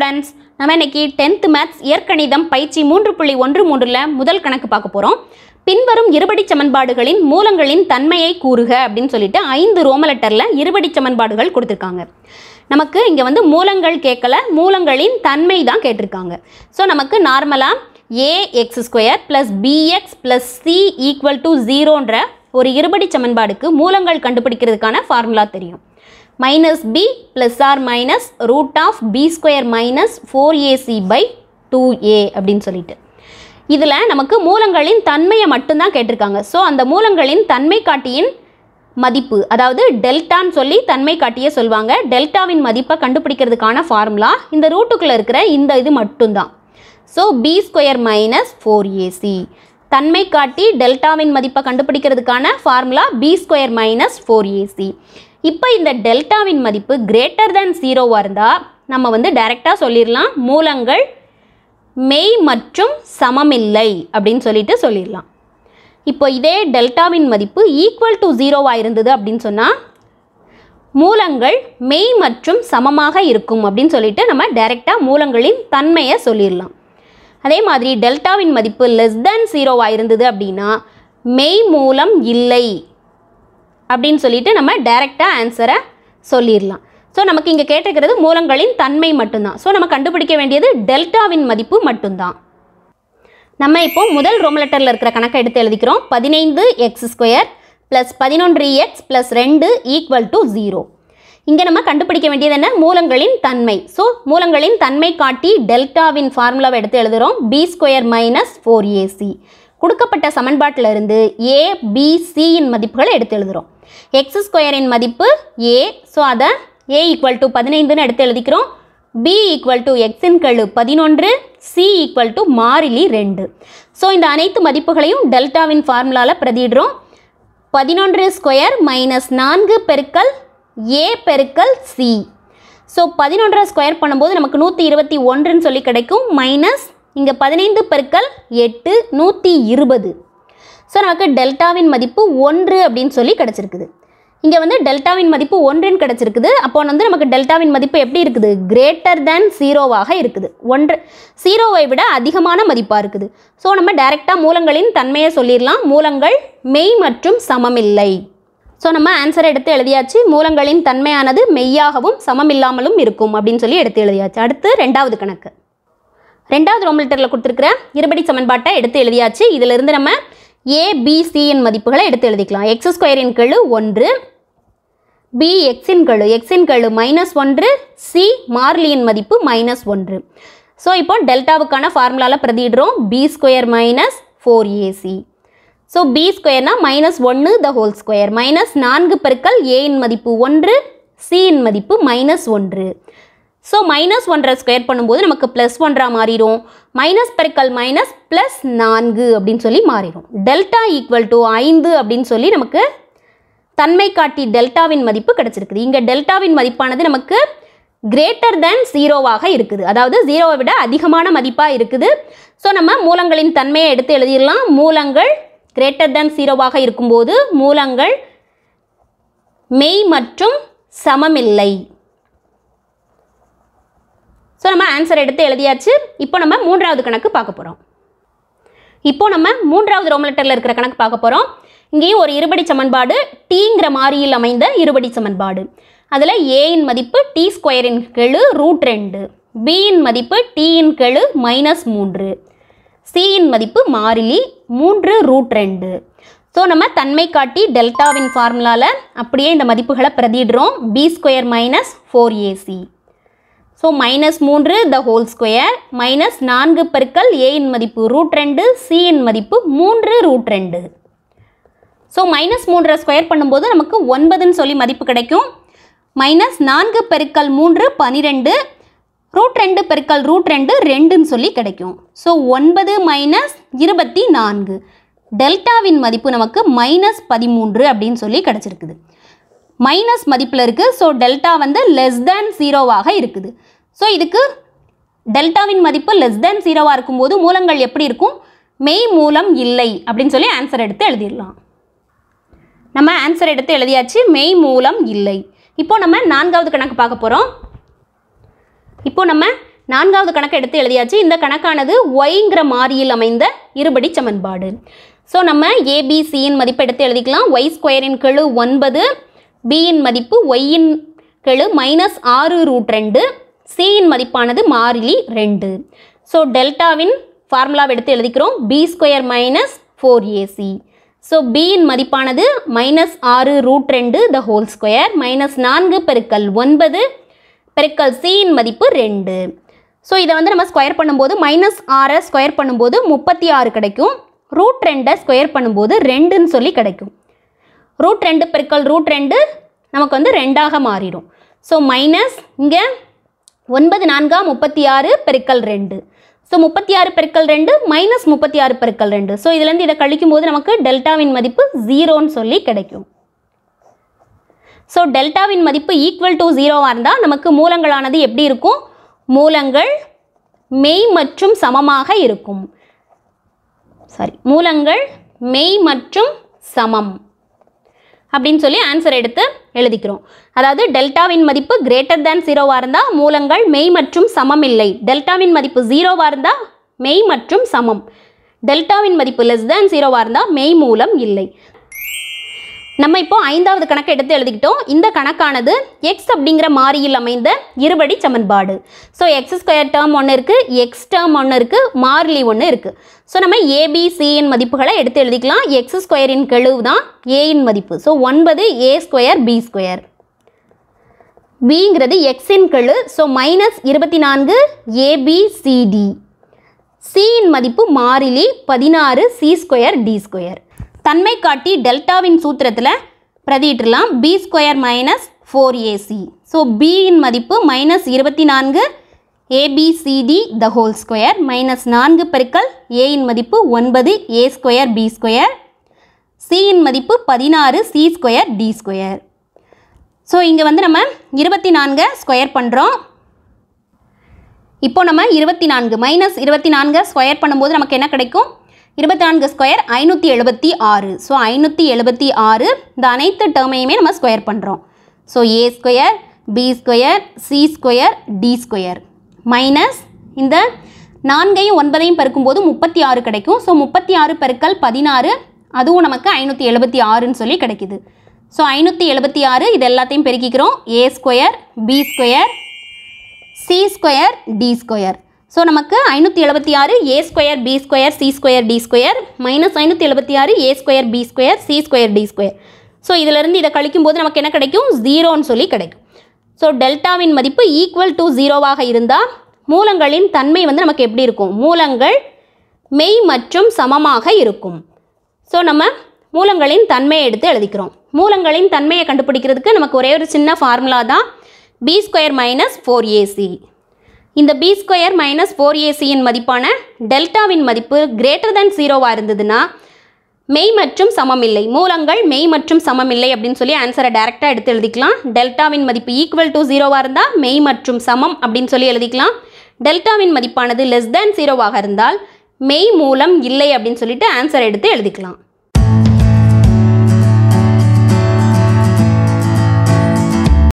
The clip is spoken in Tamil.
ஸ்டூடெண்ட்ஸ் நம்ம இன்னைக்கு டென்த் மேத்ஸ் இயற்கணிதம் பயிற்சி மூன்று புள்ளி ஒன்று மூன்றில் முதல் கணக்கு பார்க்க போகிறோம் பின்வரும் இருபடி சமன்பாடுகளின் மூலங்களின் தன்மையை கூறுக அப்படின்னு சொல்லிட்டு ஐந்து ரோம லெட்டரில் இருபடி சமன்பாடுகள் கொடுத்துருக்காங்க நமக்கு இங்கே வந்து மூலங்கள் கேட்கல மூலங்களின் தன்மை தான் கேட்டிருக்காங்க ஸோ நமக்கு நார்மலாக a x square plus bx plus c equal to ஜீரோன்ற ஒரு இருபடி சமன்பாடுக்கு மூலங்கள் கண்டுபிடிக்கிறதுக்கான ஃபார்முலா தெரியும் minus b plus or minus root of b square minus four ac by two a அப்படின்னு சொல்லிட்டு இதில் நமக்கு மூலங்களின் தன்மையை மட்டும்தான் கேட்டிருக்காங்க ஸோ அந்த மூலங்களின் தன்மை காட்டியின் மதிப்பு அதாவது டெல்டான்னு சொல்லி தன்மை காட்டியே சொல்லுவாங்க டெல்டாவின் மதிப்பை கண்டுபிடிக்கிறதுக்கான ஃபார்முலா இந்த ரூட்டுக்குள்ளே இருக்கிற இந்த இது மட்டும்தான் so b square minus four ac தன்மை காட்டி டெல்டாவின் மதிப்பை கண்டுபிடிக்கிறதுக்கான formula b square minus four ac இப்போ இந்த டெல்டாவின் மதிப்பு கிரேட்டர் தேன் ஜீரோவாக இருந்தால் நம்ம வந்து டைரெக்டாக சொல்லிடலாம் மூலங்கள் மெய் மற்றும் சமமில்லை அப்படின்னு சொல்லிட்டு சொல்லிடலாம் இப்போ இதே டெல்டாவின் மதிப்பு ஈக்குவல் டு ஜீரோவாக இருந்தது அப்படின்னு சொன்னால் மூலங்கள் மெய் மற்றும் சமமாக இருக்கும் அப்படின்னு சொல்லிட்டு நம்ம டைரெக்டாக மூலங்களின் தன்மையை சொல்லிடலாம் அதே மாதிரி டெல்டாவின் மதிப்பு லெஸ் தேன் ஜீரோவாக இருந்தது அப்படின்னா மெய் மூலம் இல்லை அப்படின்னு சொல்லிட்டு நம்ம டைரெக்டாக ஆன்சரை சொல்லிடலாம் ஸோ நமக்கு இங்கே கேட்டிருக்கிறது மூலங்களின் தன்மை மட்டும்தான் ஸோ நம்ம கண்டுபிடிக்க வேண்டியது டெல்டாவின் மதிப்பு மட்டும்தான் நம்ம இப்போ முதல் ரோம் லெட்டரில் இருக்கிற கணக்கை எடுத்து எழுதிக்கிறோம் பதினைந்து எக்ஸ் ஸ்கொயர் ப்ளஸ் பதினொன்று எக்ஸ் ப்ளஸ் ரெண்டு ஈக்குவல் டு ஜீரோ இங்கே நம்ம கண்டுபிடிக்க வேண்டியது என்ன மூலங்களின் தன்மை ஸோ மூலங்களின் தன்மை காட்டி டெல்டாவின் ஃபார்முலாவை எடுத்து எழுதுகிறோம் b square minus four ac கொடுக்கப்பட்ட சமன்பாட்டில் இருந்து ஏ பி சியின் மதிப்புகளை எடுத்து எழுதுகிறோம் எக்ஸ் ஸ்கொயரின் மதிப்பு ஏ ஸோ அதை ஏ ஈக்குவல் டு பதினைந்துன்னு எடுத்து எழுதிக்கிறோம் பி ஈக்குவல் டு எக்ஸின் கெழு பதினொன்று சி ஈக்குவல் டு மாறிலி ரெண்டு ஸோ இந்த அனைத்து மதிப்புகளையும் டெல்டாவின் ஃபார்முலாவில் பிரதிடுறோம் பதினொன்று ஸ்கொயர் மைனஸ் நான்கு பெருக்கல் ஏ பெருக்கல் சி ஸோ பதினொன்றை ஸ்கொயர் பண்ணும்போது நமக்கு நூற்றி இருபத்தி ஒன்றுன்னு சொல்லி கிடைக்கும் மைனஸ் இங்கே பதினைந்து பெருக்கல் எட்டு நூற்றி இருபது ஸோ நமக்கு டெல்டாவின் மதிப்பு ஒன்று அப்படின்னு சொல்லி கிடச்சிருக்குது இங்கே வந்து டெல்டாவின் மதிப்பு ஒன்றுன்னு கிடச்சிருக்குது அப்போ வந்து நமக்கு டெல்டாவின் மதிப்பு எப்படி இருக்குது கிரேட்டர் தேன் ஜீரோவாக இருக்குது ஒன்று ஜீரோவை விட அதிகமான மதிப்பாக இருக்குது ஸோ நம்ம டைரெக்டாக மூலங்களின் தன்மையை சொல்லிடலாம் மூலங்கள் மெய் மற்றும் சமமில்லை ஸோ நம்ம ஆன்சர் எடுத்து எழுதியாச்சு மூலங்களின் தன்மையானது மெய்யாகவும் சமமில்லாமலும் இருக்கும் அப்படின்னு சொல்லி எடுத்து எழுதியாச்சு அடுத்து ரெண்டாவது கணக்கு ரெண்டாவது ரோம் லெட்டரில் கொடுத்துருக்கிற இருபடி சமன்பாட்டை எடுத்து எழுதியாச்சு இதிலிருந்து நம்ம ஏ பி சியின் மதிப்புகளை எடுத்து எழுதிக்கலாம் எக்ஸ் ஸ்கொயரின் கெழு ஒன்று பி எக்ஸின் கெழு எக்ஸின் கெழு மைனஸ் ஒன்று சி மார்லியின் மதிப்பு மைனஸ் ஒன்று ஸோ இப்போ டெல்டாவுக்கான ஃபார்முலாவில் பிரதிடுறோம் b square minus four ac so b ஸ்கொயர்னா மைனஸ் ஒன்று த ஹோல் ஸ்கொயர் மைனஸ் நான்கு பெருக்கல் ஏயின் மதிப்பு ஒன்று சியின் மதிப்பு மைனஸ் ஒன்று ஸோ மைனஸ் ஒன்றை ஸ்கொயர் பண்ணும்போது நமக்கு ப்ளஸ் ஒன்றாக மாறிடும் மைனஸ் பெருக்கல் மைனஸ் ப்ளஸ் நான்கு அப்படின்னு சொல்லி மாறிடும் டெல்டா ஈக்குவல் டு ஐந்து அப்படின்னு சொல்லி நமக்கு தன்மை காட்டி டெல்டாவின் மதிப்பு கிடச்சிருக்குது இங்கே டெல்டாவின் மதிப்பானது நமக்கு கிரேட்டர் தேன் ஜீரோவாக இருக்குது அதாவது ஜீரோவை விட அதிகமான மதிப்பாக இருக்குது ஸோ நம்ம மூலங்களின் தன்மையை எடுத்து எழுதிடலாம் மூலங்கள் கிரேட்டர் தேன் ஜீரோவாக இருக்கும்போது மூலங்கள் மெய் மற்றும் சமமில்லை ஸோ நம்ம ஆன்சர் எடுத்து எழுதியாச்சு இப்போ நம்ம மூன்றாவது கணக்கு பார்க்க போகிறோம் இப்போ நம்ம மூன்றாவது ரோம் லெட்டரில் இருக்கிற கணக்கு பார்க்க போகிறோம் இங்கேயும் ஒரு இருபடி சமன்பாடு டீங்கிற மாறியில் அமைந்த இருபடி சமன்பாடு அதில் ஏயின் மதிப்பு டி ஸ்கொயரின் கெழு ரூட் ரெண்டு பியின் மதிப்பு டீயின் கெழு மைனஸ் மூன்று சியின் மதிப்பு மாறிலி மூன்று ரூட் ரெண்டு ஸோ நம்ம தன்மை காட்டி டெல்டாவின் ஃபார்முலாவில் அப்படியே இந்த மதிப்புகளை பிரதிடுறோம் b square minus four ac so minus மூன்று த ஹோல் ஸ்கொயர் மைனஸ் நான்கு பெருக்கல் ஏயின் மதிப்பு ரூட் ரெண்டு சியின் மதிப்பு மூன்று ரூட் ரெண்டு ஸோ மைனஸ் மூன்றை ஸ்கொயர் பண்ணும்போது நமக்கு ஒன்பதுன்னு சொல்லி மதிப்பு கிடைக்கும் மைனஸ் நான்கு பெருக்கல் மூன்று பனிரெண்டு ரூட் ரெண்டு பெருக்கல் ரூட் ரெண்டு ரெண்டுன்னு சொல்லி கிடைக்கும் ஸோ ஒன்பது மைனஸ் இருபத்தி நான்கு டெல்டாவின் மதிப்பு நமக்கு மைனஸ் பதிமூன்று அப்படின்னு சொல்லி கிடச்சிருக்குது மைனஸ் மதிப்பில் இருக்குது ஸோ டெல்டா வந்து லெஸ் தேன் ஜீரோவாக இருக்குது ஸோ இதுக்கு டெல்டாவின் மதிப்பு லெஸ் தேன் ஜீரோவாக இருக்கும்போது மூலங்கள் எப்படி இருக்கும் மெய் மூலம் இல்லை அப்படின்னு சொல்லி ஆன்சர் எடுத்து எழுதிடலாம் நம்ம ஆன்சர் எடுத்து எழுதியாச்சு மெய் மூலம் இல்லை இப்போ நம்ம நான்காவது கணக்கு பார்க்க போகிறோம் இப்போ நம்ம நான்காவது கணக்கு எடுத்து எழுதியாச்சு இந்த கணக்கானது ஒய்ங்கிற மாறியில் அமைந்த இருபடி சமன்பாடு ஸோ நம்ம ஏபிசியின் மதிப்பு எடுத்து எழுதிக்கலாம் ஒய் ஸ்கொயரின் கெழு ஒன்பது பியின் மதிப்பு ஒய்யின் கெழு மைனஸ் ஆறு ரூட் ரெண்டு சியின் மதிப்பானது மாறிலி ரெண்டு ஸோ டெல்டாவின் ஃபார்முலாவை எடுத்து எழுதிக்கிறோம் b square minus four ac so பியின் மதிப்பானது மைனஸ் ஆறு ரூட் ரெண்டு த ஹோல் ஸ்கொயர் மைனஸ் நான்கு பெருக்கல் ஒன்பது பெருக்கல் சியின் மதிப்பு ரெண்டு ஸோ இதை வந்து நம்ம ஸ்கொயர் பண்ணும்போது மைனஸ் ஆறை ஸ்கொயர் பண்ணும்போது முப்பத்தி ஆறு கிடைக்கும் ரூட் ரெண்டை ஸ்கொயர் பண்ணும்போது ரெண்டுன்னு சொல்லி கிடைக்கும் ரூட் ரெண்டு பெருக்கல் ரூட் ரெண்டு நமக்கு வந்து ரெண்டாக மாறிடும் ஸோ மைனஸ் இங்கே ஒன்பது நான்கா முப்பத்தி ஆறு பெருக்கல் ரெண்டு ஸோ முப்பத்தி ஆறு பெருக்கல் ரெண்டு மைனஸ் முப்பத்தி ஆறு பெருக்கல் ரெண்டு ஸோ இதுலேருந்து இதை கழிக்கும் போது நமக்கு டெல்டாவின் மதிப்பு ஜீரோன்னு சொல்லி கிடைக்கும் ஸோ டெல்டாவின் மதிப்பு ஈக்குவல் டு ஜீரோவாக இருந்தால் நமக்கு மூலங்களானது எப்படி இருக்கும் மூலங்கள் மெய் மற்றும் சமமாக இருக்கும் சாரி மூலங்கள் மெய் மற்றும் சமம் அப்படின்னு சொல்லி ஆன்சர் எடுத்து எழுதிக்கிறோம் அதாவது டெல்டாவின் மதிப்பு கிரேட்டர் தேன் ஜீரோவாக இருந்தால் மூலங்கள் மெய் மற்றும் சமம் இல்லை டெல்டாவின் மதிப்பு ஜீரோவாக இருந்தால் மெய் மற்றும் சமம் டெல்டாவின் மதிப்பு லெஸ் தேன் ஜீரோவாக இருந்தால் மெய் மூலம் இல்லை நம்ம இப்போ ஐந்தாவது கணக்கை எடுத்து எழுதிக்கிட்டோம் இந்த கணக்கானது எக்ஸ் அப்படிங்கிற மாறியில் அமைந்த இருபடி சமன்பாடு ஸோ எக்ஸ் ஸ்கொயர் டேர்ம் ஒன்று இருக்குது எக்ஸ் டேர்ம் ஒன்று இருக்குது மாறிலி ஒன்று இருக்குது ஸோ நம்ம ஏபிசியின் மதிப்புகளை எடுத்து எழுதிக்கலாம் எக்ஸ் ஸ்கொயரின் கெழுவு தான் ஏயின் மதிப்பு ஸோ ஒன்பது ஏ ஸ்கொயர் பி ஸ்கொயர் பிங்கிறது எக்ஸின் கெழு ஸோ மைனஸ் இருபத்தி நான்கு ஏபிசிடி சியின் மதிப்பு மாறிலி பதினாறு சி ஸ்கொயர் டி ஸ்கொயர் தன்மை காட்டி டெல்டாவின் சூத்திரத்தில் பிரதியிட்டுலாம் b square minus four ac so பியின் மதிப்பு மைனஸ் இருபத்தி நான்கு abcd the whole square minus நான்கு பெருக்கல் ஏயின் மதிப்பு ஒன்பது ஏ ஸ்கொயர் பி ஸ்கொயர் சியின் மதிப்பு பதினாறு c square d square so இங்கே வந்து நம்ம இருபத்தி நான்கை ஸ்கொயர் பண்ணுறோம் இப்போ நம்ம இருபத்தி நான்கு மைனஸ் இருபத்தி நான்கை ஸ்கொயர் பண்ணும்போது நமக்கு என்ன கிடைக்கும் இருபத்தி நான்கு ஸ்கொயர் ஐநூற்றி எழுபத்தி ஆறு ஸோ ஐநூற்றி எழுபத்தி ஆறு இந்த அனைத்து டேர்மையுமே நம்ம ஸ்கொயர் பண்ணுறோம் so a square b square c square d square minus இந்த நான்கையும் ஒன்பதையும் பெருக்கும்போது முப்பத்தி ஆறு கிடைக்கும் ஸோ முப்பத்தி ஆறு பெருக்கல் பதினாறு அதுவும் நமக்கு ஐநூற்றி எழுபத்தி ஆறுன்னு சொல்லி கிடைக்குது ஸோ ஐநூற்றி எழுபத்தி ஆறு இது எல்லாத்தையும் பெருக்கிக்கிறோம் a square b square c square d square so நமக்கு ஐநூற்றி எழுபத்தி ஆறு a square b square c square d square minus ஐநூற்றி எழுபத்தி ஆறு a square b square c square d square so இதிலிருந்து இதை கழிக்கும் போது நமக்கு என்ன கிடைக்கும் ஜீரோன்னு சொல்லி கிடைக்கும் ஸோ டெல்டாவின் மதிப்பு ஈக்குவல் டு ஜீரோவாக இருந்தால் மூலங்களின் தன்மை வந்து நமக்கு எப்படி இருக்கும் மூலங்கள் மெய் மற்றும் சமமாக இருக்கும் ஸோ நம்ம மூலங்களின் தன்மையை எடுத்து எழுதிக்கிறோம் மூலங்களின் தன்மையை கண்டுபிடிக்கிறதுக்கு நமக்கு ஒரே ஒரு சின்ன ஃபார்முலா தான் b square minus four ac இந்த பி ஸ்கொயர் மைனஸ் ஃபோர் ஏசியின் மதிப்பான டெல்டாவின் மதிப்பு கிரேட்டர் தென் ஜீரோவாக இருந்ததுன்னா மெய் மற்றும் சமமில்லை மூலங்கள் மெய் மற்றும் சமமில்லை அப்படின்னு சொல்லி ஆன்சரை டைரெக்டாக எடுத்து எழுதிக்கலாம் டெல்டாவின் மதிப்பு ஈக்குவல் டு ஜீரோவாக இருந்தால் மெய் மற்றும் சமம் அப்படின்னு சொல்லி எழுதிக்கலாம் டெல்டாவின் மதிப்பானது லெஸ் தேன் ஜீரோவாக இருந்தால் மெய் மூலம் இல்லை அப்படின்னு சொல்லிட்டு ஆன்சர் எடுத்து எழுதிக்கலாம்